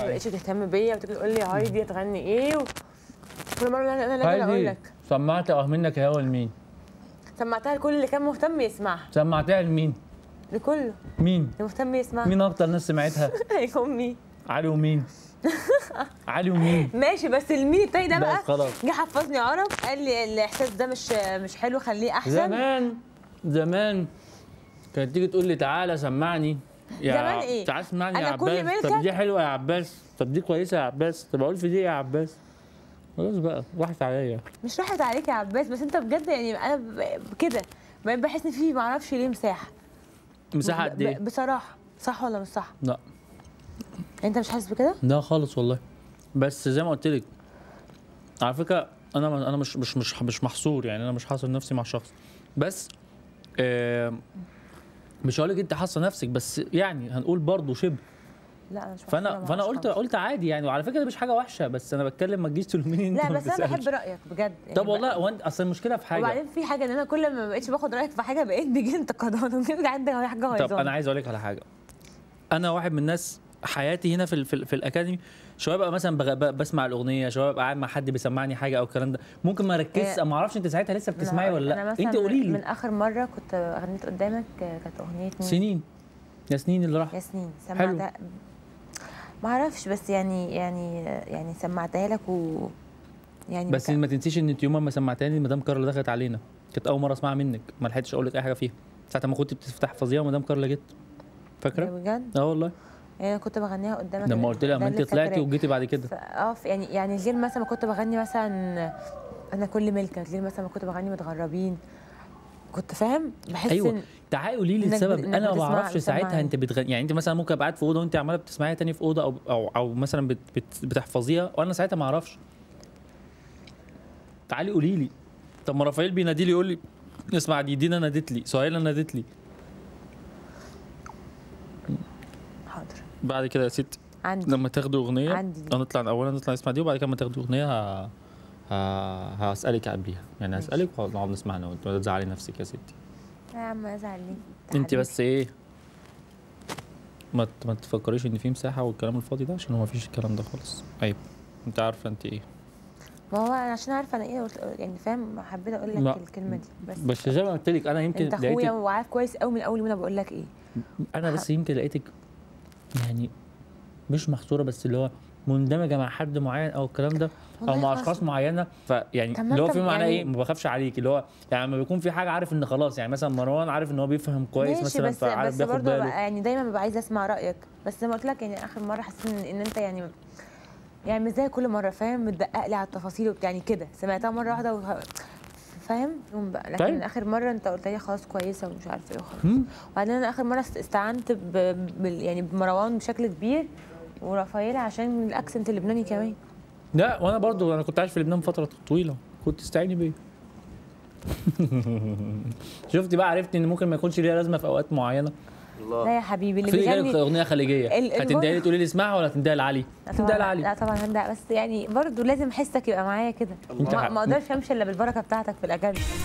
ما بقتش تهتم بيا وتيجي تقول لي هايدي هتغني ايه و... كل مره انا انا لازم اقول هايدي لك سمعت اه منك يا هوا لمين؟ سمعتها لكل اللي كان مهتم يسمعها سمعتها لمين؟ لكله مين؟ اللي مهتم يسمعها مين اكتر ناس سمعتها؟ هيكون مين علي ومين؟ علي ومين؟ ماشي بس المين التاني ده بقى بس خلاص جه حفظني عرب قال لي الاحساس ده مش مش حلو خليه احسن زمان زمان كانت تيجي تقول لي تعالى سمعني يا زمان إيه؟ تعالى اسمعني يا أنا كل عباس ملكك- طب دي حلوه يا عباس طب دي كويسه يا عباس طب اقول في دي إيه يا عباس خلاص بقى راحت عليا مش راحت عليك يا عباس بس انت بجد يعني انا ب- كده بقيت بحس ان في معرفش ليه مساحه مساحه قد ب- ايه؟ بصراحه صح ولا مش صح لا انت مش حاسس بكده لا خالص والله بس زي ما قلت لك على فكره انا انا مش مش مش مش محصور يعني انا مش حاصر نفسي مع شخص بس آه مش هقول لك انت حاصر نفسك بس يعني هنقول برضه شبه لا انا مش محسوبة فانا مع فانا قلت أشخاص. قلت عادي يعني وعلى فكره دي مش حاجه وحشه بس انا بتكلم ما تجيش تلوميني انت لا ما بس انا بحب بتسألش. رايك بجد يعني طب بقى- والله هو انت اصل المشكله في حاجه وبعدين في حاجه ان انا كل ما بقتش باخد رايك في حاجه بقيت بيجي انتقادات وكده عندك حاجه طب هيظن انا عايز اقول لك على حاجه انا واحد من الناس حياتي هنا في ال- في, ال- في الاكاديمي شويه بقى مثلا بغ- ب- بسمع الاغنيه شويه ببقى قاعد مع حد بيسمعني حاجه او الكلام ده ممكن ما اركزش إيه. ما اعرفش انت ساعتها لسه بتسمعي ولا أنا لا مثلاً انت قولي من لي اخر مره كنت غنيت قدامك كانت اغنيه مين؟ سنين يا سنين اللي راح ياسمين حلو. سمعتها ما اعرفش بس يعني يعني يعني سمعتها لك و يعني بس بك- ما تنسيش ان انت يوم ما سمعتني مدام كارلا دخلت علينا كانت اول مره اسمعها منك ما لحقتش اقول لك اي حاجه فيها ساعه ما كنت بتفتح فظيعه ومدام كارلا جت فاكره بجد اه والله يعني انا كنت بغنيها قدامك لما قلت لي ده اما اللي انت طلعتي فاكراه. وجيتي بعد كده ف- اه ف- يعني يعني غير مثلا ما كنت بغني مثلا انا كل ملكك غير مثلا ما كنت بغني متغربين كنت فاهم بحس أيوة. إن تعالي قولي لي إنك السبب بت- إنك انا ما بتسمع- بعرفش ساعتها بتسمعني. انت بتغني يعني انت مثلا ممكن ابقى قاعد في اوضه وانت عماله بتسمعيها تاني في اوضه او او, أو مثلا بت بت بتحفظيها وانا ساعتها ما اعرفش تعالي قولي لي طب ما رافائيل بينادي لي يقول لي اسمع دي دينا نادت لي سهيله نادت لي حاضر بعد كده يا ستي عندي لما تاخدوا اغنيه عندي هنطلع اولا نطلع نسمع دي وبعد كده لما تاخدوا اغنيه ه... ه... هسالك قبليها يعني ماشي. هسالك ونقعد نسمع انا وانت ما تزعلي نفسك يا ستي يا عم ازعل ليه انت ده حبيبي. بس ايه ما ت- ما تفكريش ان في مساحه والكلام الفاضي ده عشان هو ما فيش الكلام ده خالص عيب انت عارفه انت ايه ما هو أنا عشان عارفه انا ايه قلت يعني فاهم حبيت اقول لا. لك الكلمه دي بس بس زي ما قلت لك انا يمكن انت اخويا لقيتك وعارف كويس قوي من اول يوم انا بقول لك ايه انا بس يمكن لقيتك يعني مش محصوره بس اللي هو مندمجه مع حد معين او الكلام ده او والله مع خلاص. اشخاص معينه فيعني طب ما اللي هو انت في معناه يعني- ايه ما بخافش عليك اللي هو يعني لما بيكون في حاجه عارف ان خلاص يعني مثلا مروان عارف ان هو بيفهم كويس ماشي مثلا بس فعارف بس بياخد برضه باله ببقى يعني دايما ببقى عايزه اسمع رايك بس زي ما قلت لك يعني اخر مره حسيت ان, ان انت يعني يعني مش زي كل مره فاهم متدقق لي على التفاصيل وبتاع يعني كده سمعتها مره واحده وه... فاهم يوم بقى لكن طيب. اخر مره انت قلت لي خلاص كويسه ومش عارفه ايه وخلاص مم. وبعدين انا اخر مره است- استعنت ب... بال... يعني بمروان بشكل كبير ورافائيل عشان الاكسنت اللبناني كمان لا وانا برضو انا كنت عايش في لبنان فتره طويله كنت تستعيني بيا شفتي بقى عرفتي ان ممكن ما يكونش ليها لازمه في اوقات معينه لا يا حبيبي اللي في جالك بيغني اغنيه خليجيه ال- هتنديها لي المهم- تقولي لي اسمعها ولا هتنديها لعلي لا هتنديها طبعا لعلي لا طبعا هندق بس يعني برضه لازم حسك يبقى معايا كده انت ما ح- ما اقدرش امشي الا بالبركه بتاعتك في الاجازه